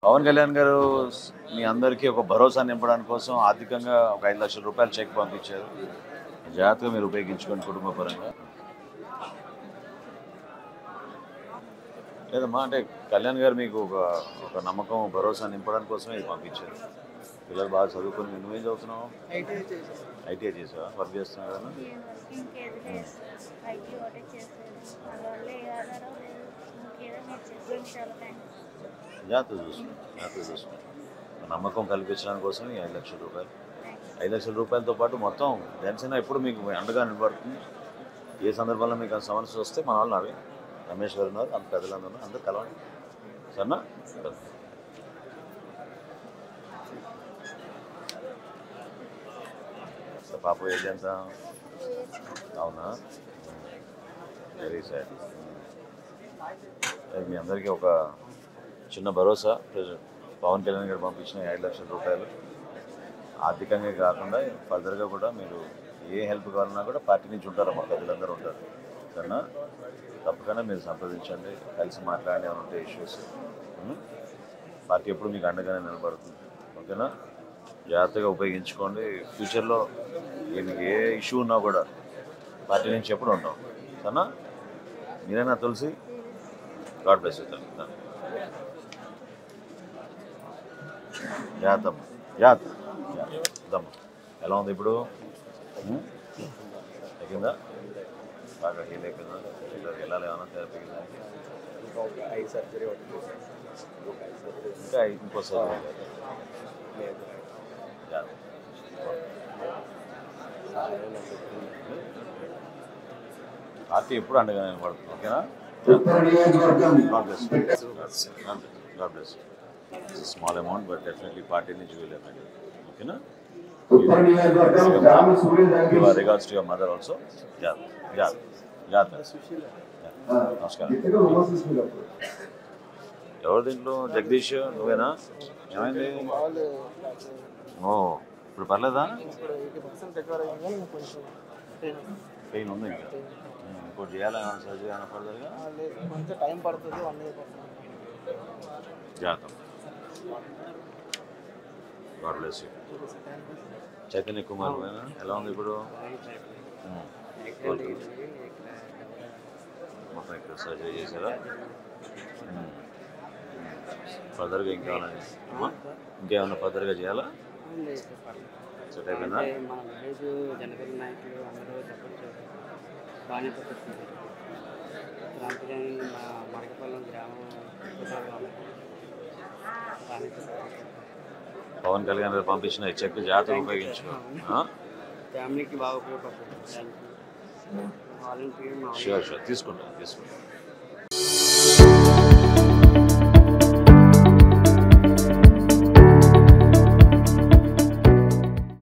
పవన్ కళ్యాణ్ గారు మీ అందరికీ ఒక భరోసా నింపడానికి కోసం ఆర్థికంగా ఒక ఐదు లక్షల రూపాయలు చెక్ పంపించారు జాగ్రత్తగా మీరు ఉపయోగించుకోండి కుటుంబ పరంగా లేదమ్మా అంటే కళ్యాణ్ గారు మీకు ఒక ఒక నమ్మకం భరోసా నింపడానికి కోసమే ఇది పంపించారు పిల్లలు బాగా చదువుకొని నువ్వేం చదువుతున్నావు ఐటీఐ చేసేసి ఐటీఐ చేసావా వర్క్ చేస్తున్నావు కదా ఇంకేది లేదు ఐటీ ఒకటే చేసేది అందువల్ల ఏ ఆధారం లేదు ఇంకేదో మీరు చేసేది చాలా థ్యాంక్స్ జాగ్రత్త చూసుకో జాగ్రత్త చూసుకో నమ్మకం కల్పించడానికి కోసం ఈ ఐదు లక్షల రూపాయలు ఐదు లక్షల రూపాయలతో పాటు మొత్తం జనసేన ఎప్పుడు మీకు అండగా నిలబడుతుంది ఏ సందర్భంలో మీకు ఆ సమస్య వస్తే మన వాళ్ళు అవి రమేష్ గారు ఉన్నారు అంత పెద్దలందరూ ఉన్నారు అందరూ కలవండి సరేనా సో పాప ఏజ్ ఎంత అవునా వెరీ సాడ్ మీ అందరికీ ఒక చిన్న భరోసా ప్రెసిడెంట్ పవన్ కళ్యాణ్ గారు పంపించిన ఐదు లక్షల రూపాయలు ఆర్థికంగా కాకుండా ఫర్దర్గా కూడా మీరు ఏ హెల్ప్ కావాలన్నా కూడా పార్టీ నుంచి ఉంటారు మా పెద్దలందరూ ఉంటారు సరేనా తప్పకుండా మీరు సంప్రదించండి కలిసి మాట్లాడి ఏమైనా ఉంటే ఇష్యూస్ పార్టీ ఎప్పుడు మీకు అండగానే నిలబడుతుంది ఓకేనా జాగ్రత్తగా ఉపయోగించుకోండి ఫ్యూచర్లో మీకు ఏ ఇష్యూ ఉన్నా కూడా పార్టీ నుంచి ఎప్పుడు ఉంటాం సరేనా మీరేనా తులసి గాడ్ బ్లెస్ యూ జాతమ్మ జాత్ దమ్మ ఎలా ఉంది ఇప్పుడు ఉమ్? తగ్గిందా బాగా హీల్ అయిపోయిందా ఇలా వెళ్ళాలి ఏమన్నా థెరపీకి దానికి ఇంకా ఒక ఐ సర్జరీ ఒకటి చేశాను ఒక ఐ సర్జరీ ఇంకా ఇంకోసారి లేదు జాత్ సాయం నాకు చెప్తుంది. పార్టీ ఎప్పుడు అండగా నిలబడుతుంది ఓకేనా god bless god bless small amount but definitely party నుంచి వెళ్ళాను ఓకేనా regards to your mother also జాత్ జాత్ జాత్ నమస్కారం ఎవరు దీంట్లో జగదీష్ నువ్వేనా ఏమైంది వాళ్ళు ఓ ఇప్పుడు పర్లేదా ఇప్పుడు ఎయిటీ పర్సెంట్ రికవర్ అయ్యింది కానీ కొంచెం pain ఉంది. పెయిన్ ఉంది ఇంకా ఉమ్, ఇంకోటి చేయాలా సర్జరీ ఏమైనా ఫర్దర్గా ఆ, లేదు కొంచెం టైం పడుతుంది వన్ ఇయర్ పడుతుంది జాగ్రత్త god bless you Chaitanya Kumar నువ్వేనా ఎలా ఉంది ఇప్పుడు ఉమ్, good, good. మొత్తం ఇక్కడ సర్జరీ చేశారా ఉమ్. ఫర్దర్గా ఇంకేమైనా అమ్మా? ఇంకేమైనా ఫర్దర్గా చేయాలా సెట్ అయిపోయిందా అంటే మన విలేజ్ జనరల్ నాయకులు అందరూ చెప్పచ్చు బాగానే పట్టుకుంది రామపురం మా మడకపల్లం గ్రామం కుటుంబం బాగానే support. పవన్ కళ్యాణ్ గారు పంపించిన ఈ చెక్ జాగ్రత్తగా ఉపయోగించుకో ఫ్యామిలీకి బాగా ఉపయోగపడుతుంది వాలంటీర్ మా షూర్ షూర్ తీసుకుంటాను తీసుకుంటాను